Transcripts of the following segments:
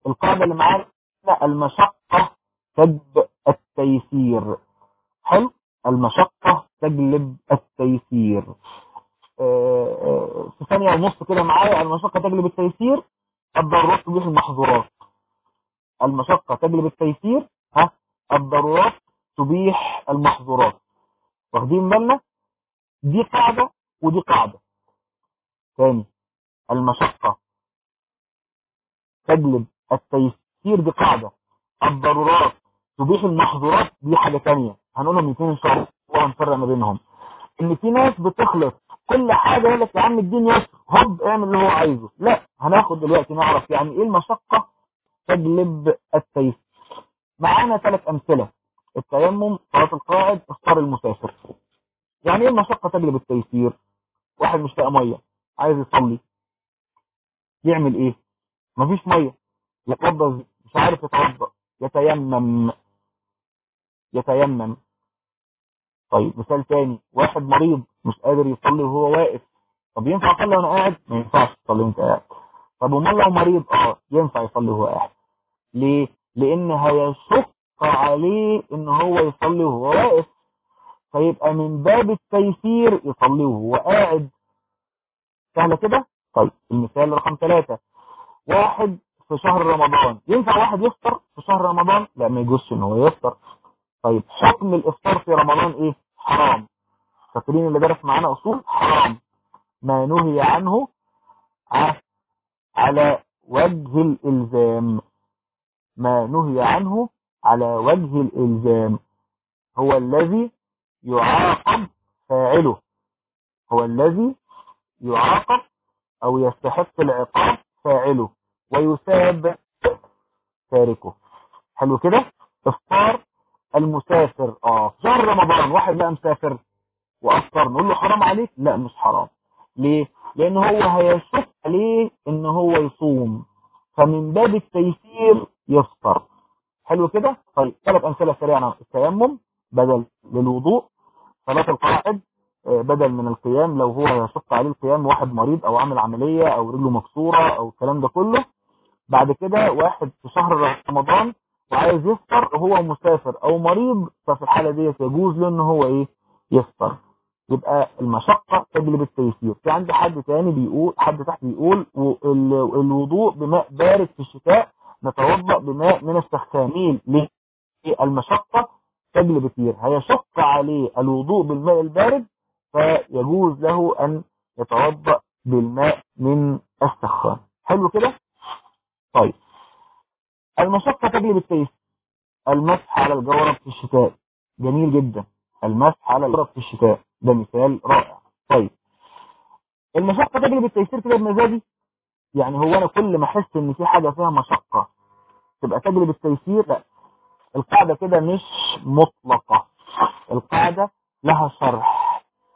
القاعدة اللي معانا المشقة تجلب التيسير حلو المشقة تجلب التيسير آه، آه، في ثانية ونص كده معايا المشقة تجلب التيسير الضرورات تبيح المحظورات المشقة تجلب التيسير ها الضرورات تبيح المحظورات واخدين بالنا دي قاعدة ودي قاعدة ثاني المشقة تجلب التيسير دي قاعدة الضرورات تبيح المحظورات دي حاجة تانية هنقولهم الاثنين ان شاء الله ونفرق ما بينهم ان في ناس بتخلط كل حاجة يقول لك يا عم الدين يسر هوب اعمل اللي هو عايزه لا هناخد دلوقتي نعرف يعني ايه المشقة تجلب التيسير معانا ثلاث امثلة التيمم صلاة القاعد افطار المسافر يعني ايه المشقة تجلب التيسير واحد مش لاقي مية عايز يصلي يعمل ايه مفيش مية يتوضا مش عارف يتوضا يتيمم يتيمم طيب مثال تاني واحد مريض مش قادر يصلي وهو واقف طب ينفع اصلي وانا قاعد ما ينفعش تصلي وانت قاعد طب امال لو مريض اه ينفع يصلي وهو قاعد ليه لان هيشق عليه ان هو يصلي وهو واقف فيبقى من باب التيسير يصلي وهو قاعد سهله كده طيب المثال رقم ثلاثة واحد في شهر رمضان ينفع واحد يفطر في شهر رمضان لا ما يجوزش ان هو يفطر طيب حكم الافطار في رمضان ايه حرام فاكرين اللي درس معانا اصول حرام ما نهي عنه ع- على وجه الالزام ما نهي عنه على وجه الالزام هو الذي يعاقب فاعله هو الذي يعاقب او يستحق العقاب فاعله ويثاب تاركه حلو كده افطار المسافر اه في شهر رمضان واحد بقى مسافر وافطر نقول له حرام عليك لا مش حرام ليه لان هو هيشق عليه ان هو يصوم فمن باب التيسير يفطر حلو كده طيب ثلاث امثله سريعه التيمم بدل للوضوء صلاه القاعد آه، بدل من القيام لو هو يشق عليه القيام واحد مريض او عامل عمليه او رجله مكسوره او الكلام ده كله بعد كده واحد في شهر رمضان وعايز يفطر وهو مسافر او مريض ففي الحاله دي يجوز له ان هو ايه يفطر يبقى المشقة تجلب التيسير في عندي حد تاني بيقول حد تحت بيقول و- ال- الوضوء بماء بارد في الشتاء نتوضأ بماء من السخانين ليه المشقة تجلب التيسير هيشق عليه الوضوء بالماء البارد فيجوز له ان يتوضأ بالماء من السخان حلو كده طيب المشقة تجلب التيسير المسح على الجورب في الشتاء جميل جدا المسح على الجورب في الشتاء ده مثال رائع طيب المشقة تجلب التيسير كده بمزاجي يعني هو انا كل ما احس ان في حاجة فيها مشقة تبقى تجلب التيسير لا القاعدة كده مش مطلقة القاعدة لها شرح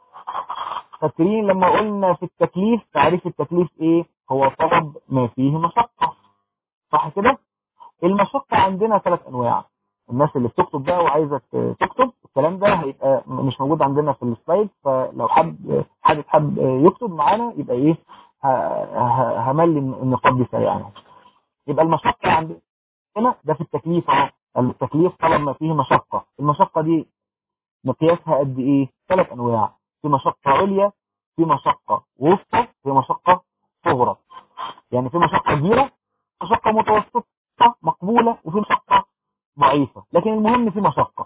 فاكرين لما قلنا في التكليف تعريف التكليف ايه هو طلب ما فيه مشقة صح كده المشقة عندنا ثلاث انواع الناس اللي بتكتب بقى وعايزة ت- تكتب الكلام ده هيبقى مش موجود عندنا في السلايد فلو حد حد حد يكتب معانا يبقى ايه ه- ه- هملي النقاط دي سريعا يبقى المشقة عندنا ده في التكليف اهو التكليف طلب ما فيه مشقة المشقة دي مقياسها قد ايه ثلاث انواع في مشقة عليا في مشقة وسطى في مشقة صغرى يعني في مشقة كبيرة مشقة متوسطة مقبولة وفي مشقة ضعيفة لكن المهم في مشقة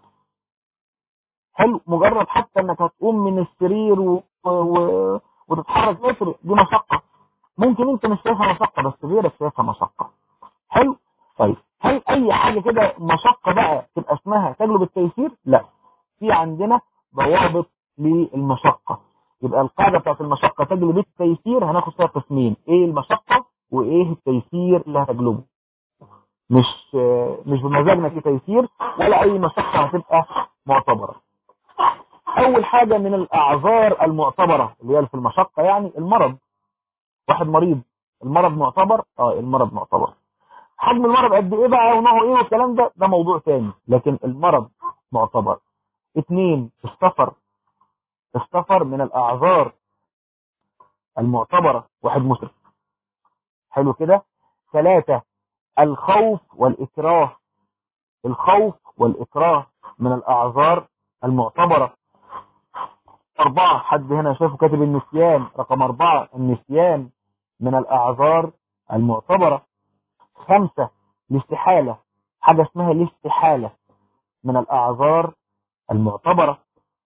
حلو مجرد حتى انك هتقوم من السرير و... و... وتتحرك متر دي مشقة ممكن انت مش شايفها مشقة بس غيرك شايفها مشقة حلو طيب هل اي حاجة كده مشقة بقى تبقى اسمها تجلب التيسير لا في عندنا ضوابط للمشقة يبقى القاعدة بتاعت المشقة تجلب التيسير هناخد فيها قسمين ايه المشقة وايه التيسير اللي هتجلبه مش مش بمزاجنا في تيسير ولا اي مشقة هتبقى معتبرة اول حاجة من الاعذار المعتبرة اللي هي في المشقة يعني المرض واحد مريض المرض معتبر اه المرض معتبر حجم المرض قد ايه بقى ونوعه ايه والكلام ده ده موضوع تاني لكن المرض معتبر اثنين السفر السفر من الاعذار المعتبرة واحد مسلم حلو كده ثلاثة الخوف والإكراه الخوف والإكراه من الأعذار المعتبرة أربعة حد هنا شافه كاتب النسيان رقم أربعة النسيان من الأعذار المعتبرة خمسة الاستحالة حاجة اسمها الاستحالة من الأعذار المعتبرة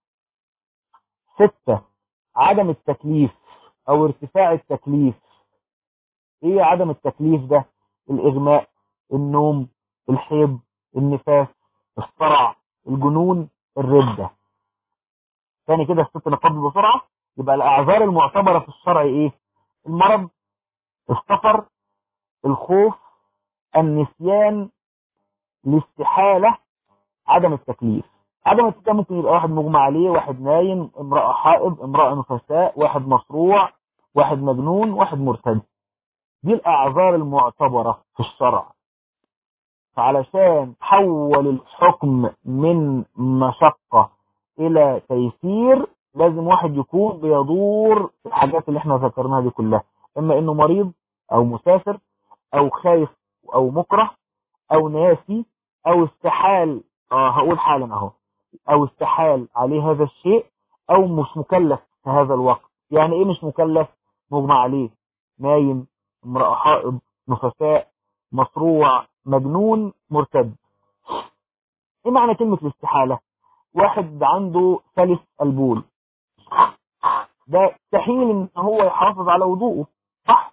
ستة عدم التكليف أو ارتفاع التكليف إيه عدم التكليف ده الإغماء النوم الحيض النفاس الصرع الجنون الردة تاني كده الست نقاط بسرعة يبقى الأعذار المعتبرة في الشرع إيه المرض السفر الخوف النسيان الاستحالة عدم التكليف عدم التكليف ممكن يبقى واحد مغمى عليه واحد نايم امرأة حائض امرأة نفساء واحد مصروع واحد مجنون واحد مرتد دي الأعذار المعتبرة في الشرع فعلشان تحول الحكم من مشقة إلى تيسير لازم واحد يكون بيدور الحاجات اللي احنا ذكرناها دي كلها إما إنه مريض أو مسافر أو خايف أو مكره أو ناسي أو استحال آه هقول حالا أهو أو استحال عليه هذا الشيء أو مش مكلف في هذا الوقت يعني إيه مش مكلف مجمع عليه نايم امرأة حائض نفساء مصروع مجنون مرتد ايه معنى كلمة الاستحالة واحد عنده ثالث البول ده مستحيل ان هو يحافظ على وضوءه صح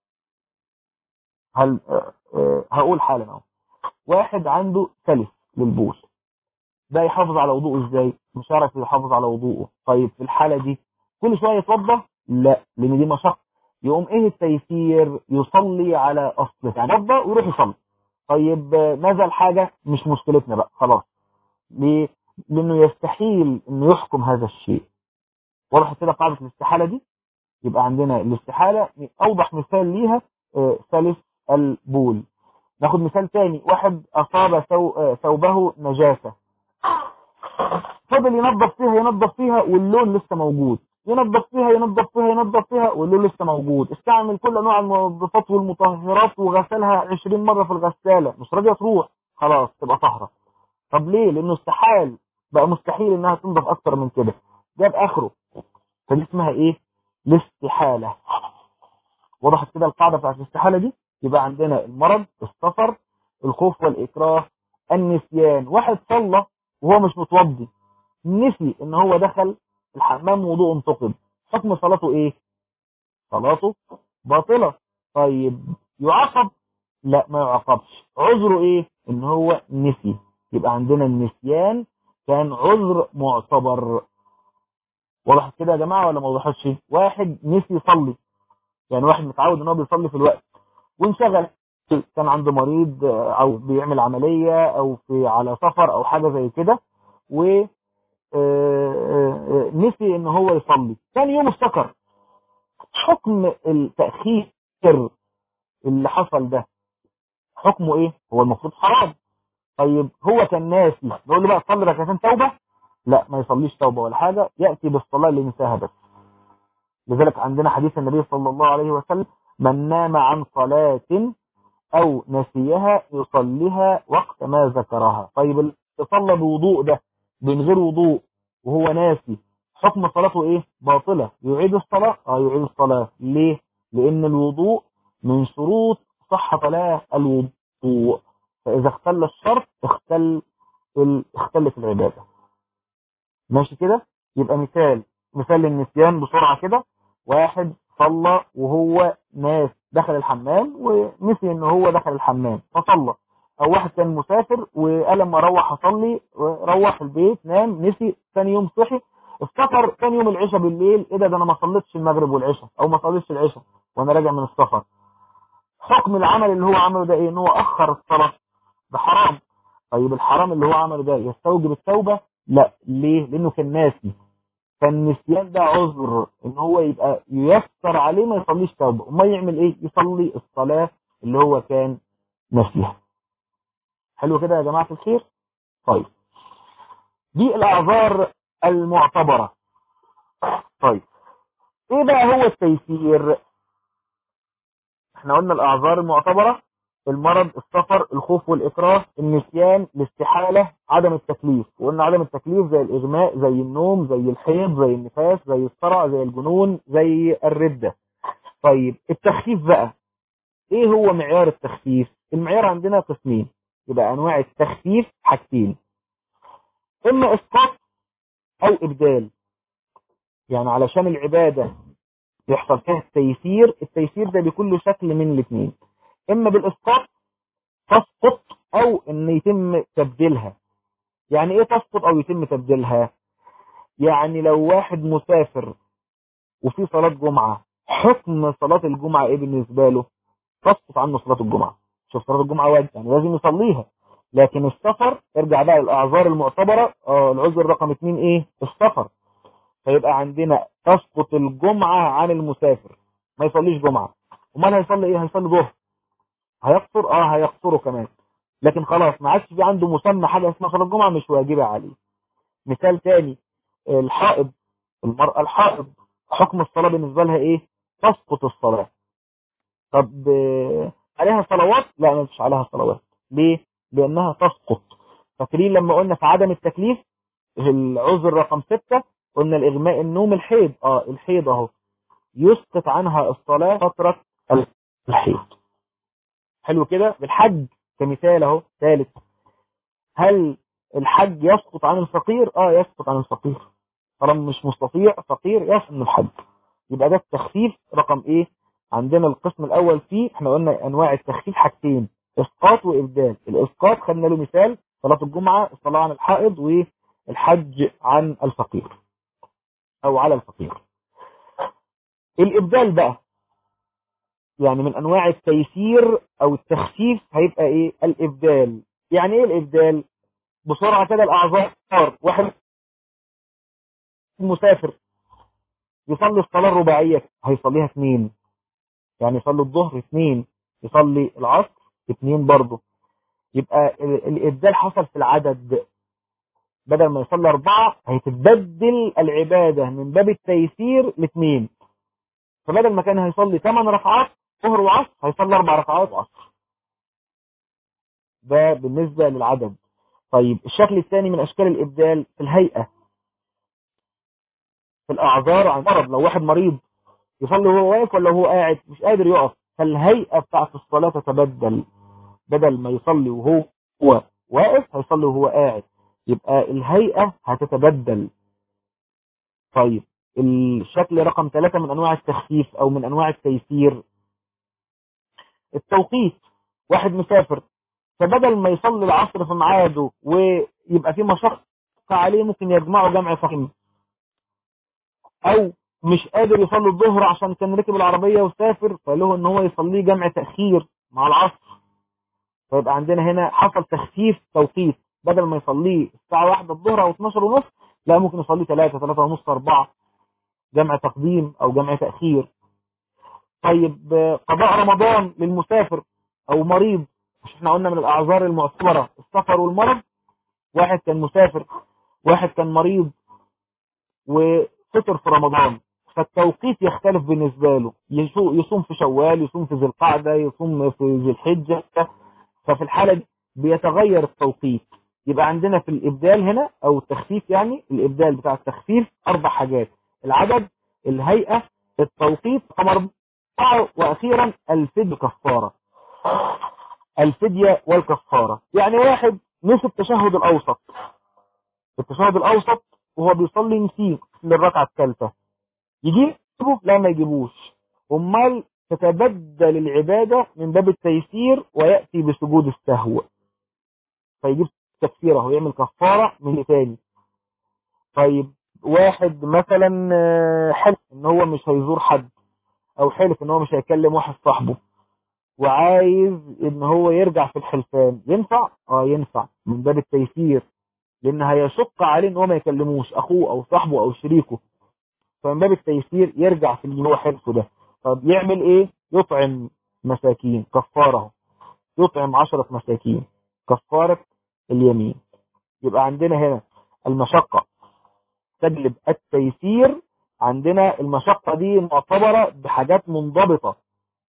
هل أه أه هقول حالا اهو واحد عنده ثالث للبول ده يحافظ على وضوءه ازاي مش عارف يحافظ على وضوءه طيب في الحالة دي كل شوية يتوضى لا لان دي مشقة يقوم ايه التيسير يصلي على اصله يعني يتوضى ويروح يصلي طيب نزل حاجة مش مشكلتنا بقى خلاص ليه لانه يستحيل انه يحكم هذا الشيء واضح كده قاعدة الاستحالة دي يبقى عندنا الاستحالة اوضح مثال ليها ثالث البول ناخد مثال تاني واحد اصاب ثوبه نجاسة فضل ينظف فيها ينظف فيها واللون لسه موجود ينظف فيها ينظف فيها ينظف فيها واللون لسه موجود استعمل كل انواع المنظفات والمطهرات وغسلها 20 مرة في الغسالة مش راضيه تروح خلاص تبقى طهرة طب ليه لانه استحال بقى مستحيل انها تنضف اكتر من كده جاب اخره فدي اسمها ايه الاستحالة وضحت كده القاعدة بتاعت الاستحالة دي يبقى عندنا المرض السفر الخوف والاكراه النسيان واحد صلى وهو مش متوضي نسي ان هو دخل الحمام وضوء انتقد حكم صلاته ايه صلاته باطلة طيب يعاقب لا ما يعاقبش عذره ايه ان هو نسي يبقى عندنا النسيان كان عذر معتبر وضحت كده يا جماعة ولا ما وضحتش واحد نسي يصلي يعني واحد متعود ان هو بيصلي في الوقت وانشغل كان عنده مريض او بيعمل عملية او في على سفر او حاجة زي كده و نسي ان هو يصلي ثاني يوم افتكر حكم التأخير اللي حصل ده حكمه ايه هو المفروض حرام طيب هو كان ناسي نقول له بقى صلي ركعتين توبة لا ما يصليش توبة ولا حاجة يأتي بالصلاة اللي نساها بس لذلك عندنا حديث النبي صلى الله عليه وسلم من نام عن صلاة او نسيها يصليها وقت ما ذكرها طيب اللي صلى بوضوء ده من غير وضوء وهو ناسي حكم صلاته ايه باطلة يعيد الصلاة اه يعيد الصلاة ليه لان الوضوء من شروط صحة صلاة الوضوء فاذا اختل الشرط اختل ال... اختلت العبادة ماشي كده يبقى مثال مثال النسيان بسرعة كده واحد صلى وهو ناس دخل الحمام ونسي ان هو دخل الحمام فصلى او واحد كان مسافر وقال لما اروح اصلي روح البيت نام نسي ثاني يوم صحي افتكر ثاني يوم العشاء بالليل ايه ده ده انا ما صليتش المغرب والعشاء او ما صليتش العشاء وانا راجع من السفر حكم العمل اللي هو عمله ده ايه ان هو اخر الصلاه ده حرام طيب الحرام اللي هو عمله ده يستوجب التوبه لا ليه لانه كان ناسي فالنسيان ده عذر ان هو يبقى ييسر عليه ما يصليش توبه وما يعمل ايه يصلي الصلاه اللي هو كان ناسيها حلو كده يا جماعة الخير طيب دي الأعذار المعتبرة طيب ايه بقى هو التيسير احنا قلنا الأعذار المعتبرة المرض السفر الخوف والإكراه النسيان الاستحالة عدم التكليف وقلنا عدم التكليف زي الإغماء زي النوم زي الحيض زي النفاس زي الصرع زي الجنون زي الردة طيب التخفيف بقى ايه هو معيار التخفيف المعيار عندنا قسمين يبقى انواع التخفيف حاجتين اما اسقاط او ابدال يعني علشان العبادة يحصل فيها التيسير التيسير ده بيكون له شكل من الاثنين اما بالاسقاط تسقط او ان يتم تبديلها يعني ايه تسقط او يتم تبديلها يعني لو واحد مسافر وفي صلاة جمعة حكم صلاة الجمعة ايه بالنسبة له تسقط عنه صلاة الجمعة شوف صلاة الجمعة واجب يعني لازم يصليها لكن السفر ارجع بقى للاعذار المعتبرة اه العذر رقم اتنين ايه السفر فيبقى عندنا تسقط الجمعة عن المسافر ما يصليش جمعة امال هيصلي ايه هيصلي ظهر هيقصر اه هيقصره كمان لكن خلاص ما عادش في عنده مسمى حاجة اسمها صلاة الجمعة مش واجبة عليه مثال تاني الحائض المرأة الحائض حكم الصلاة بالنسبة لها ايه تسقط الصلاة طب عليها صلوات لا مش عليها صلوات ليه لانها تسقط فاكرين لما قلنا في عدم التكليف العذر رقم ستة قلنا الاغماء النوم الحيض اه الحيض اهو يسقط عنها الصلاة فترة الحيض حلو كده بالحج كمثال اهو ثالث هل الحج يسقط عن الفقير اه يسقط عن الفقير طالما مش مستطيع فقير يسقط من الحج يبقى ده التخفيف رقم ايه عندنا القسم الاول فيه احنا قلنا انواع التخفيف حاجتين اسقاط وابدال الاسقاط خدنا له مثال صلاة الجمعة الصلاة عن الحائض والحج عن الفقير او على الفقير الابدال بقى يعني من انواع التيسير او التخفيف هيبقى ايه الابدال يعني ايه الابدال بسرعة كده الاعذار واحد مسافر يصلي الصلاة الرباعية هيصليها اثنين يعني يصلي الظهر اثنين يصلي العصر اثنين برضه يبقى الابدال حصل في العدد بدل ما يصلي اربعة هيتبدل العبادة من باب التيسير لاثنين فبدل ما كان هيصلي ثمان ركعات ظهر وعصر هيصلي اربع ركعات عصر ده بالنسبة للعدد طيب الشكل الثاني من اشكال الابدال في الهيئة في الاعذار عن مرض لو واحد مريض يصلي وهو واقف ولا هو قاعد مش قادر يقف فالهيئة بتاعت الصلاة تتبدل بدل ما يصلي وهو هو واقف هيصلي وهو قاعد يبقى الهيئة هتتبدل طيب الشكل رقم ثلاثة من انواع التخفيف او من انواع التيسير التوقيت واحد مسافر فبدل ما يصلي العصر في ميعاده ويبقى في مشقة عليه ممكن يجمعوا جمع فخم او مش قادر يصلي الظهر عشان كان ركب العربية وسافر فله ان هو يصليه جمع تأخير مع العصر فيبقى عندنا هنا حصل تخفيف توقيت بدل ما يصليه الساعة واحدة الظهر او 12 ونص لا ممكن يصليه 3 3 ونص 4 جمع تقديم او جمع تأخير طيب قضاء رمضان للمسافر او مريض مش احنا قلنا من الاعذار المعتبرة السفر والمرض واحد كان مسافر واحد كان مريض وفطر في رمضان فالتوقيت يختلف بالنسبة له يصوم في شوال يصوم في ذي القعدة يصوم في ذي الحجة ففي الحالة دي بيتغير التوقيت يبقى عندنا في الإبدال هنا أو التخفيف يعني الإبدال بتاع التخفيف أربع حاجات العدد الهيئة التوقيت رقم أربعة وأخيرا الفدية كفارة الفدية والكفارة يعني واحد نسي التشهد الأوسط التشهد الأوسط وهو بيصلي نسيه للركعة الثالثة يجيبه لا ما يجيبوش امال تتبدل العبادة من باب التيسير ويأتي بسجود السهو فيجيب تكفيره ويعمل كفارة من تاني طيب واحد مثلا حلف ان هو مش هيزور حد او حلف ان هو مش هيكلم واحد صاحبه وعايز ان هو يرجع في الحلفان ينفع اه ينفع من باب التيسير لان هيشق عليه ان هو ما يكلموش اخوه او صاحبه او شريكه فمن باب التيسير يرجع في اللي هو حلفه ده طب يعمل ايه يطعم مساكين كفاره يطعم عشرة مساكين كفارة اليمين يبقى عندنا هنا المشقة تجلب التيسير عندنا المشقة دي معتبرة بحاجات منضبطة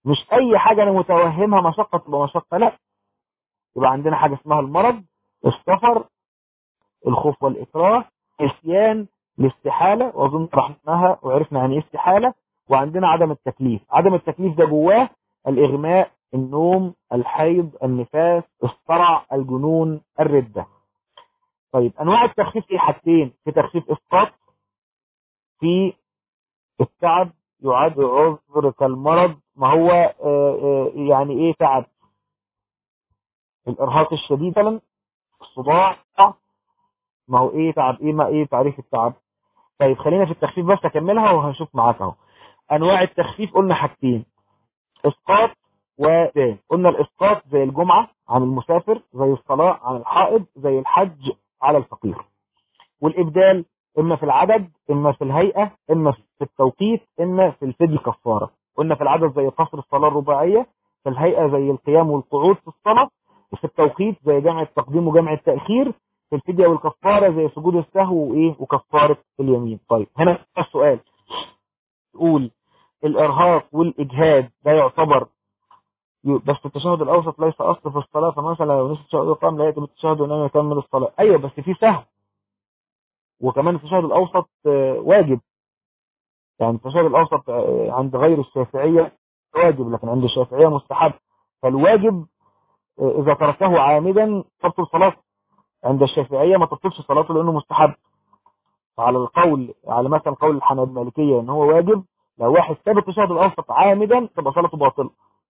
مش اي حاجة انا متوهمها مشقة تبقى مشقة لا يبقى عندنا حاجة اسمها المرض السفر الخوف والإكراه نسيان الاستحالة وأظن رحمناها وعرفنا عن ايه استحالة وعندنا عدم التكليف عدم التكليف ده جواه الإغماء النوم الحيض النفاس الصرع الجنون الردة طيب أنواع التخفيف ايه حاجتين في تخفيف إسقاط في التعب يعد عذر كالمرض ما هو آه، آه، يعني ايه تعب الإرهاق الشديد مثلا الصداع ما هو ايه تعب ايه ما ايه تعريف التعب طيب خلينا في التخفيف بس اكملها وهنشوف معاك اهو انواع التخفيف قلنا حاجتين اسقاط ودين قلنا الاسقاط زي الجمعة عن المسافر زي الصلاة عن الحائض زي الحج على الفقير والابدال اما في العدد اما في الهيئة اما في التوقيت اما في الفدي كفارة قلنا في العدد زي قصر الصلاة الرباعية في الهيئة زي القيام والقعود في الصلاة وفي التوقيت زي جمع التقديم وجمع التأخير في الفدية والكفارة زي سجود السهو وإيه وكفارة اليمين طيب هنا السؤال تقول الإرهاق والإجهاد ده يعتبر بس التشهد الأوسط ليس أصل في الصلاة فمثلا لو نسي التشهد يقام لا يتم التشهد وإنما يكمل الصلاة أيوة بس في سهو وكمان التشهد الأوسط آه، واجب يعني التشهد الأوسط آه، عند غير الشافعية واجب لكن عند الشافعية مستحب فالواجب آه، إذا تركه عامدا تبطل صلاته عند الشافعية ما تبطلش صلاته لأنه مستحب على القول على مثلا قول الحنابلة المالكية ان هو واجب لو واحد ساب التشهد الاوسط عامدا تبقى صلاته باطله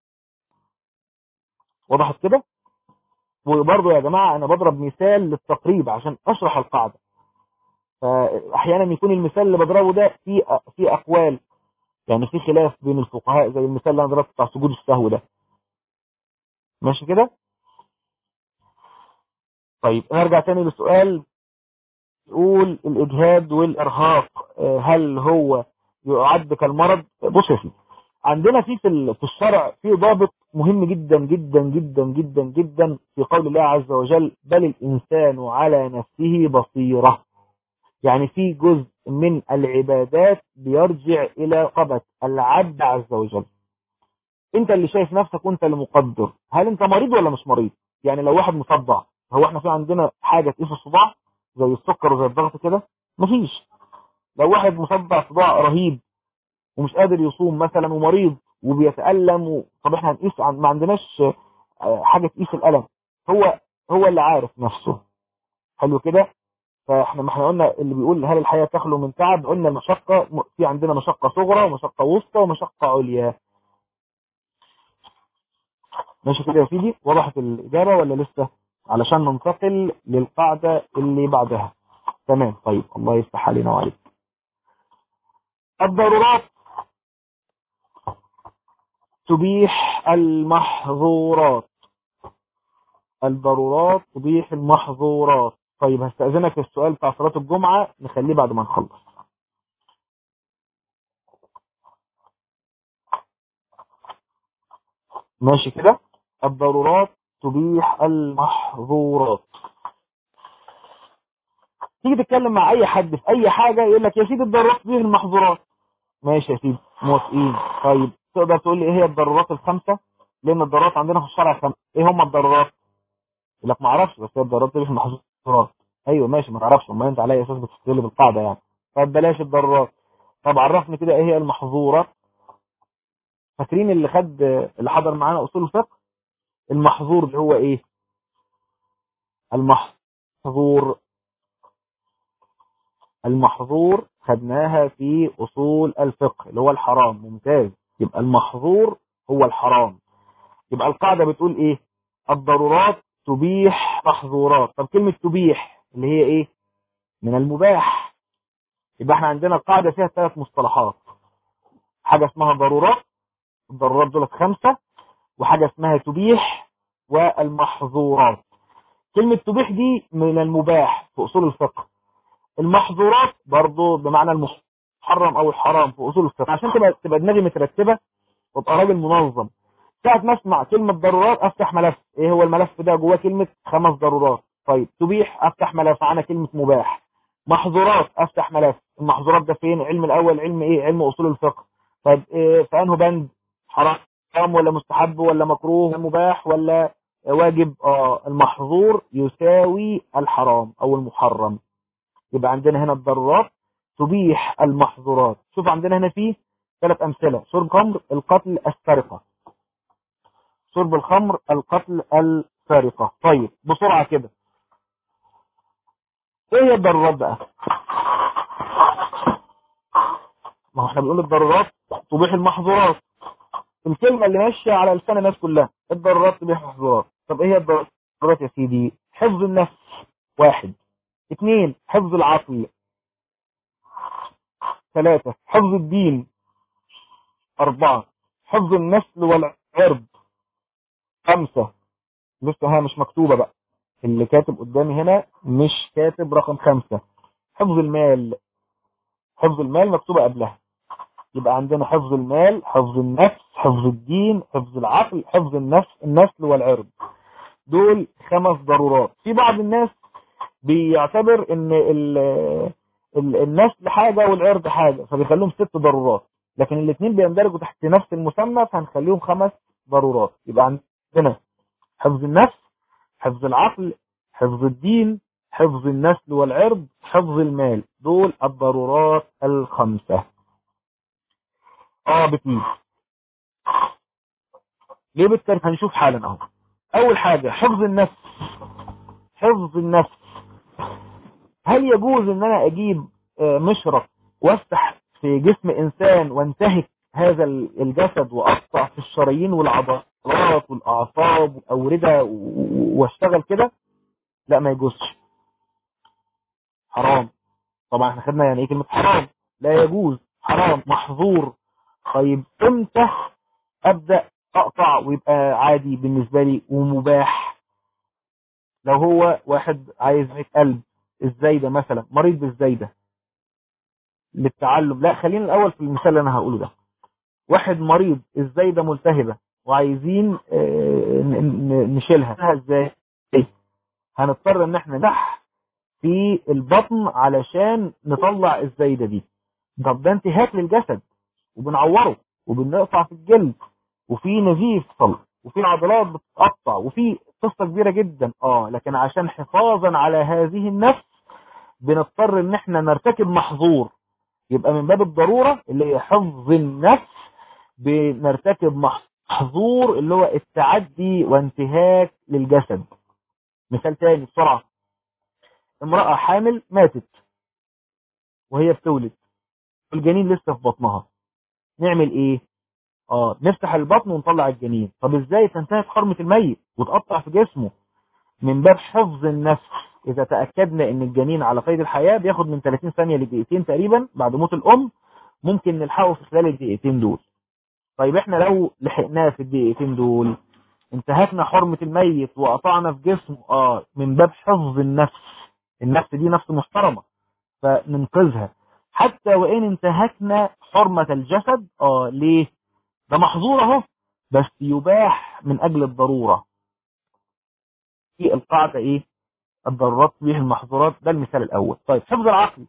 وضحت كده وبرضه يا جماعة انا بضرب مثال للتقريب عشان اشرح القاعدة فاحيانا يكون المثال اللي بضربه ده في في اقوال يعني في خلاف بين الفقهاء زي المثال اللي انا ضربته بتاع سجود السهو ده ماشي كده طيب نرجع تاني للسؤال تقول الإجهاد والإرهاق آه، هل هو يعد كالمرض بص يا سيدي عندنا في في في الشرع في ضابط مهم جدا جدا جدا جدا جدا في قول الله عز وجل بل الإنسان على نفسه بصيرة يعني في جزء من العبادات بيرجع إلى قبة العبد عز وجل انت اللي شايف نفسك وانت اللي مقدر هل انت مريض ولا مش مريض يعني لو واحد مصدع هو احنا في عندنا حاجة تقيس الصداع زي السكر وزي الضغط كده مفيش لو واحد مصدع صداع رهيب ومش قادر يصوم مثلا ومريض وبيتألم و... طب احنا هنقيس عن... ما عندناش حاجة تقيس الألم هو هو اللي عارف نفسه حلو كده فاحنا ما احنا قلنا اللي بيقول هل الحياة تخلو من تعب قلنا المشقة في عندنا مشقة صغرى ومشقة وسطى ومشقة عليا ماشي كده يا سيدي وضحت الإجابة ولا لسه علشان ننتقل للقاعدة اللي بعدها تمام طيب الله يفتح علينا وعليك الضرورات تبيح المحظورات الضرورات تبيح المحظورات طيب هستأذنك السؤال بتاع صلاة الجمعة نخليه بعد ما نخلص ماشي كده الضرورات تبيح المحظورات تيجي تتكلم مع اي حد في اي حاجة يقول لك يا سيدي الضرورات تبيح المحظورات ماشي يا سيدي موافقين طيب تقدر تقول لي ايه هي الضرورات الخمسة لان الضرورات عندنا في الشرع خمسة ايه هم الضرورات يقول لك ما اعرفش بس هي الضرورات تبيح المحظورات ايوه ماشي ما تعرفش امال انت على اساس بتستدل بالقاعدة يعني طب بلاش الضرورات طب عرفني كده ايه هي المحظورات فاكرين اللي خد اللي حضر معانا اصول الفقه المحظور اللي هو ايه المحظور المحظور خدناها في اصول الفقه اللي هو الحرام ممتاز يبقى المحظور هو الحرام يبقى القاعدة بتقول ايه الضرورات تبيح محظورات طب كلمة تبيح اللي هي ايه من المباح يبقى احنا عندنا القاعدة فيها ثلاث مصطلحات حاجة اسمها ضرورات الضرورات دولت خمسة وحاجة اسمها تبيح والمحظورات كلمة تبيح دي من المباح في أصول الفقه المحظورات برضو بمعنى المحرم أو الحرام في أصول الفقه عشان تبقى تبقى دماغي مترتبة وابقى راجل منظم ساعة ما اسمع كلمة ضرورات افتح ملف ايه هو الملف ده جواه كلمة خمس ضرورات طيب تبيح افتح ملف معانا كلمة مباح محظورات افتح ملف المحظورات ده فين علم الاول علم ايه علم اصول الفقه طيب إيه في انه بند حرام حرام ولا مستحب ولا مكروه ولا مباح ولا واجب اه المحظور يساوي الحرام او المحرم يبقى عندنا هنا الضرورات تبيح المحظورات شوف عندنا هنا فيه ثلاث امثله شرب خمر القتل السرقه شرب الخمر القتل السرقه طيب بسرعه كده ايه هي الضرورات بقى ما هو احنا بنقول الضرورات تبيح المحظورات الكلمة اللي ماشية على لسان الناس كلها الضرورات تبيح المحظورات طب ايه هي الضرورات يا سيدي حفظ النفس واحد اثنين حفظ العقل ثلاثة حفظ الدين أربعة حفظ النسل والعرض خمسة لسه ها مش مكتوبة بقى اللي كاتب قدامي هنا مش كاتب رقم خمسة حفظ المال حفظ المال مكتوبة قبلها يبقى عندنا حفظ المال حفظ النفس حفظ الدين حفظ العقل حفظ النفس النسل والعرض دول خمس ضرورات في بعض الناس بيعتبر ان ال ال النسل حاجة والعرض حاجة فبيخليهم ست ضرورات لكن الاثنين بيندرجوا تحت نفس المسمى فهنخليهم خمس ضرورات يبقى عندنا حفظ النفس حفظ العقل حفظ الدين حفظ النسل والعرض حفظ المال دول الضرورات الخمسة اه بتميز ليه بالترتيب هنشوف حالا اهو اول حاجة حفظ النفس حفظ النفس هل يجوز ان انا اجيب مشرط وافتح في جسم انسان وانتهك هذا الجسد واقطع في الشرايين والعضلات والاعصاب والاورده واشتغل كده لا ما يجوزش حرام طبعا احنا خدنا يعني ايه كلمه حرام لا يجوز حرام محظور طيب امتى ابدا اقطع ويبقى عادي بالنسبه لي ومباح لو هو واحد عايز قلب الزايده مثلا مريض بالزايده للتعلم لا خلينا الاول في المثال اللي انا هقوله ده واحد مريض الزايده ملتهبه وعايزين نشيلها ازاي هنضطر ان احنا نح في البطن علشان نطلع الزايده دي طب ده انتهاك للجسد وبنعوره وبنقطع في الجلد وفي نزيف صلب وفي عضلات بتتقطع وفي قصه كبيره جدا اه لكن عشان حفاظا على هذه النفس بنضطر ان احنا نرتكب محظور يبقى من باب الضروره اللي هي حفظ النفس بنرتكب محظور اللي هو التعدي وانتهاك للجسد مثال تاني بسرعه امراه حامل ماتت وهي بتولد الجنين لسه في بطنها نعمل ايه اه نفتح البطن ونطلع الجنين طب ازاي تنتهك حرمة الميت وتقطع في جسمه من باب حفظ النفس اذا تأكدنا ان الجنين على قيد الحياة بياخد من 30 ثانية لدقيقتين تقريبا بعد موت الام ممكن نلحقه في خلال الدقيقتين دول طيب احنا لو لحقناه في الدقيقتين دول انتهكنا حرمة الميت وقطعنا في جسمه اه من باب حفظ النفس النفس دي نفس محترمة فننقذها حتى وان انتهكنا حرمة الجسد اه ليه ده محظور اهو بس يباح من اجل الضرورة في القاعدة ايه الضرورات تبيح المحظورات ده المثال الاول طيب حفظ العقل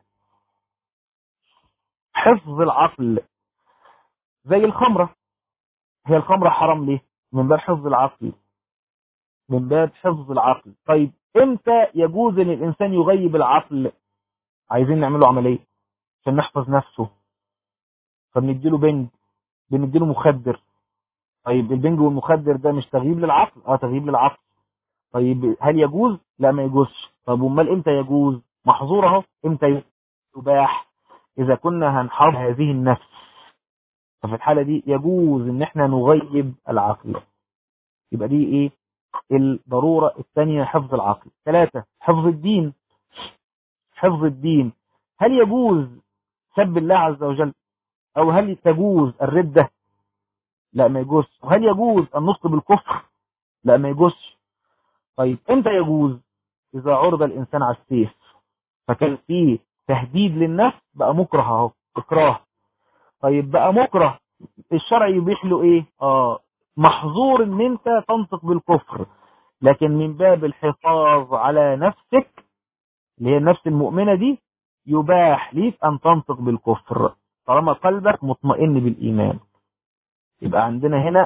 حفظ العقل زي الخمرة هي الخمرة حرام ليه من باب حفظ العقل من باب حفظ العقل طيب امتى يجوز ان الانسان يغيب العقل عايزين نعمله عملية عشان نحفظ نفسه فبنديله بنج بنديله مخدر طيب البنج والمخدر ده مش تغييب للعقل اه تغييب للعقل طيب هل يجوز لا ما يجوزش طب امال امتى يجوز محظور اهو امتى يباح اذا كنا هنحافظ هذه النفس ففي الحالة دي يجوز ان احنا نغيب العقل يبقى دي ايه الضرورة الثانية حفظ العقل ثلاثة حفظ الدين حفظ الدين هل يجوز سب الله عز وجل او هل تجوز الردة لا ما يجوز وهل يجوز النطق بالكفر لا ما يجوزش طيب امتى يجوز اذا عرض الانسان على السيف فكان فيه تهديد للنفس بقى مكره اهو اكراه طيب بقى مكره الشرع يبيح له ايه اه محظور ان انت تنطق بالكفر لكن من باب الحفاظ على نفسك اللي هي النفس المؤمنة دي يباح ليك ان تنطق بالكفر طالما قلبك مطمئن بالايمان يبقى عندنا هنا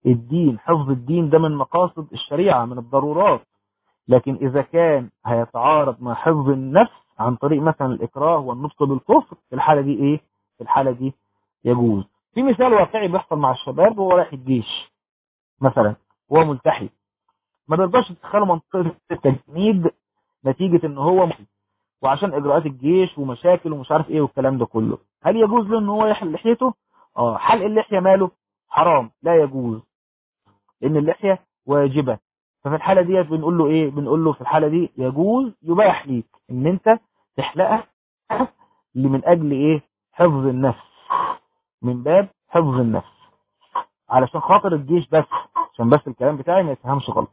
الدين حفظ الدين ده من مقاصد الشريعة من الضرورات لكن إذا كان هيتعارض مع حفظ النفس عن طريق مثلا الإكراه والنطق بالكفر في الحالة دي إيه؟ في الحالة دي يجوز في مثال واقعي بيحصل مع الشباب وهو رايح الجيش مثلا وهو ملتحي ما بيرضاش يدخله منطقة التجنيد نتيجة ان هو مسلم وعشان اجراءات الجيش ومشاكل ومش عارف ايه والكلام ده كله هل يجوز له ان هو يحل لحيته اه حلق اللحية ماله حرام لا يجوز لان اللحية واجبة ففي الحالة دي بنقول له ايه بنقول له في الحالة دي يجوز يباح ليك ان انت تحلقها من اجل ايه حفظ النفس من باب حفظ النفس علشان خاطر الجيش بس عشان بس الكلام بتاعي ما يتفهمش غلط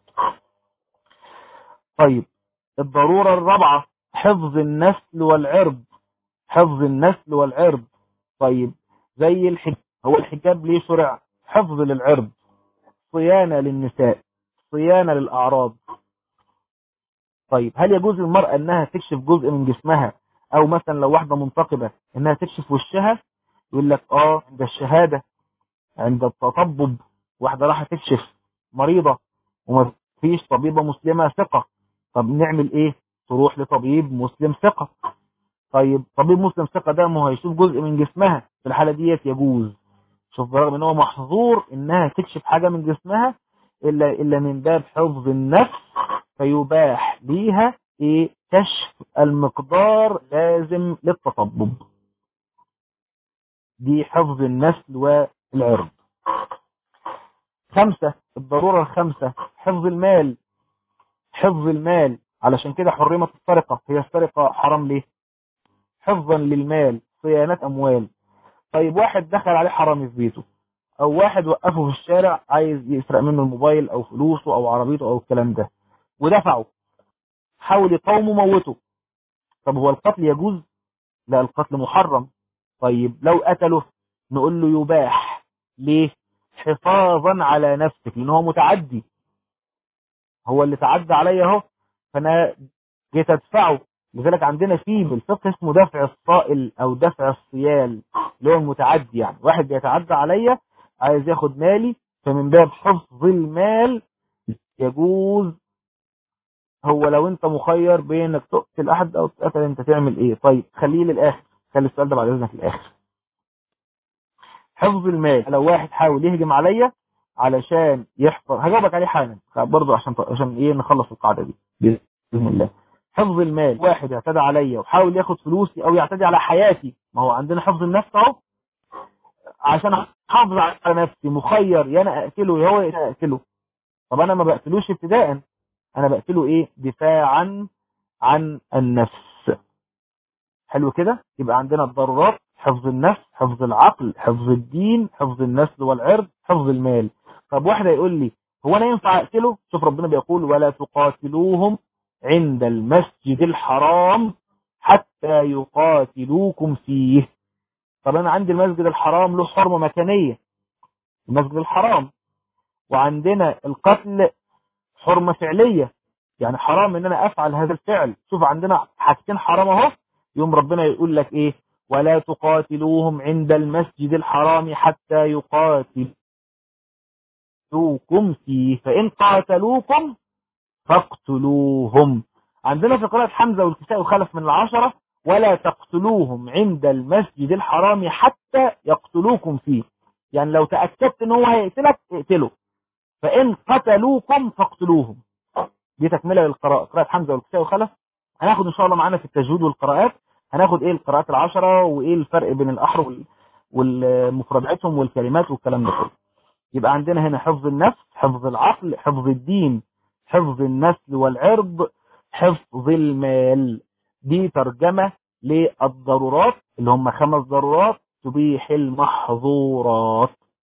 طيب الضرورة الرابعة حفظ النسل والعرض حفظ النسل والعرض طيب زي الحجاب هو الحجاب ليه شرع حفظ للعرض صيانة للنساء صيانة للأعراض طيب هل يجوز للمرأة انها تكشف جزء من جسمها او مثلا لو واحدة منتقبة انها تكشف وشها يقول لك اه عند الشهادة عند التطبب واحدة راح تكشف مريضة وما فيش طبيبة مسلمة ثقة طب نعمل ايه تروح لطبيب مسلم ثقة طيب طبيب مسلم ثقة ده ما هيشوف جزء من جسمها في الحالة ديت يجوز شوف برغم ان هو محظور انها تكشف حاجة من جسمها الا الا من باب حفظ النفس فيباح ليها ايه كشف المقدار لازم للتطبب دي حفظ النسل والعرض خمسة الضرورة الخمسة حفظ المال حفظ المال علشان كده حرمت السرقة هي السرقة حرام ليه حفظا للمال صيانة أموال طيب واحد دخل عليه حرامي في بيته أو واحد وقفه في الشارع عايز يسرق منه الموبايل أو فلوسه أو عربيته أو الكلام ده ودفعه حاول يقاومه موته طب هو القتل يجوز لا القتل محرم طيب لو قتله نقول له يباح ليه حفاظا على نفسك لان هو متعدي هو اللي تعدى عليا اهو فانا جيت ادفعه لذلك عندنا في بالفقه اسمه دفع الصائل او دفع الصيال اللي هو المتعدي يعني واحد بيتعدى عليا عايز ياخد مالي فمن باب حفظ المال يجوز هو لو انت مخير بين انك تقتل احد او تقتل انت تعمل ايه طيب خليه للاخر خلي السؤال ده بعد اذنك للاخر حفظ المال لو واحد حاول يهجم عليا علشان يحفظ هجاوبك عليه حالا برضه عشان عشان ايه نخلص القاعده دي باذن الله حفظ المال واحد يعتدى عليا وحاول ياخد فلوسي او يعتدي على حياتي ما هو عندنا حفظ النفس اهو عشان احافظ على نفسي مخير يا انا اقتله يا هو اقتله طب انا ما بقتلوش ابتداء انا بقتله ايه دفاعا عن النفس حلو كده يبقى عندنا الضرورات حفظ النفس حفظ العقل حفظ الدين حفظ النسل والعرض حفظ المال طب واحد يقول لي هو انا ينفع اقتله شوف ربنا بيقول ولا تقاتلوهم عند المسجد الحرام حتى يقاتلوكم فيه طب انا عندي المسجد الحرام له حرمه مكانيه المسجد الحرام وعندنا القتل حرمه فعليه يعني حرام ان انا افعل هذا الفعل شوف عندنا حاجتين حرام اهو يوم ربنا يقول لك ايه ولا تقاتلوهم عند المسجد الحرام حتى يقاتلوكم فيه فإن قاتلوكم فاقتلوهم عندنا في قراءة حمزة والكساء وخلف من العشرة ولا تقتلوهم عند المسجد الحرام حتى يقتلوكم فيه يعني لو تأكدت ان هو هيقتلك اقتله فإن قتلوكم فاقتلوهم دي تكملة للقراءة قراءة حمزة والكساء وخلف هناخد ان شاء الله معانا في التجويد والقراءات هناخد ايه القراءات العشرة وايه الفرق بين الاحرف والمفرداتهم والكلمات والكلام ده كله يبقى عندنا هنا حفظ النفس حفظ العقل حفظ الدين حفظ النسل والعرض حفظ المال دي ترجمة للضرورات اللي هم خمس ضرورات تبيح المحظورات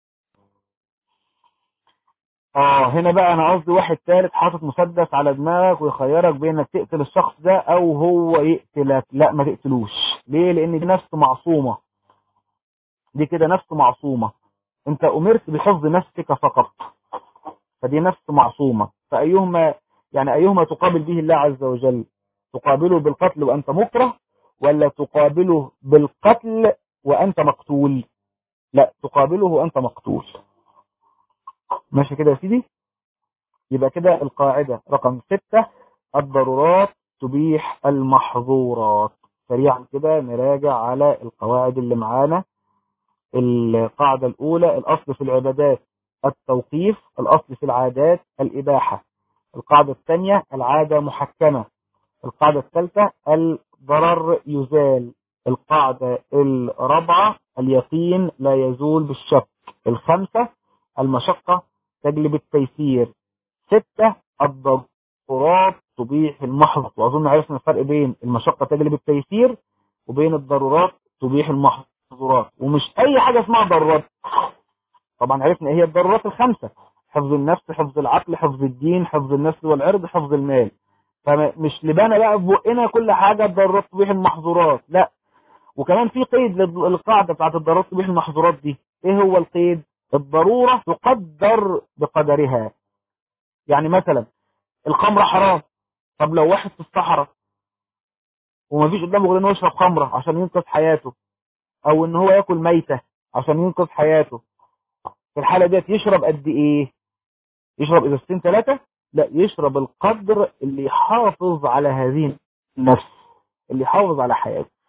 اه هنا بقى انا قصدي واحد ثالث حاطط مسدس على دماغك ويخيرك بين انك تقتل الشخص ده او هو يقتلك لا ما تقتلوش ليه لان دي نفس معصومة دي كده نفس معصومة انت امرت بحفظ نفسك فقط فدي نفس معصومة فايهما يعني ايهما تقابل به الله عز وجل تقابله بالقتل وانت مكره ولا تقابله بالقتل وانت مقتول لا تقابله وانت مقتول ماشي كده يا سيدي يبقى كده القاعدة رقم ستة الضرورات تبيح المحظورات سريعا كده نراجع على القواعد اللي معانا القاعدة الأولى الأصل في العبادات التوقيف الأصل في العادات الإباحة القاعدة الثانية العادة محكمة القاعدة الثالثة الضرر يزال القاعدة الرابعة اليقين لا يزول بالشك الخامسة المشقة تجلب التيسير ستة الضرورات تبيح المحظ وأظن عرفنا الفرق بين المشقة تجلب التيسير وبين الضرورات تبيح المحظورات ومش أي حاجة اسمها ضرورات طبعا عرفنا ايه هي الضرورات الخمسة حفظ النفس حفظ العقل حفظ الدين حفظ النفس والعرض حفظ المال فمش لبانا بقى في بقنا كل حاجة الضرورات تبيح المحظورات لا وكمان في قيد للقاعدة بتاعت الضرورات تبيح المحظورات دي ايه هو القيد الضرورة تقدر بقدرها يعني مثلا الخمرة حرام طب لو واحد في الصحراء ومفيش قدامه غير انه يشرب خمرة عشان ينقذ حياته او ان هو ياكل ميتة عشان ينقذ حياته في الحالة ديت يشرب قد ايه يشرب ازازتين ثلاثة لا يشرب القدر اللي يحافظ على هذه النفس اللي يحافظ على حياته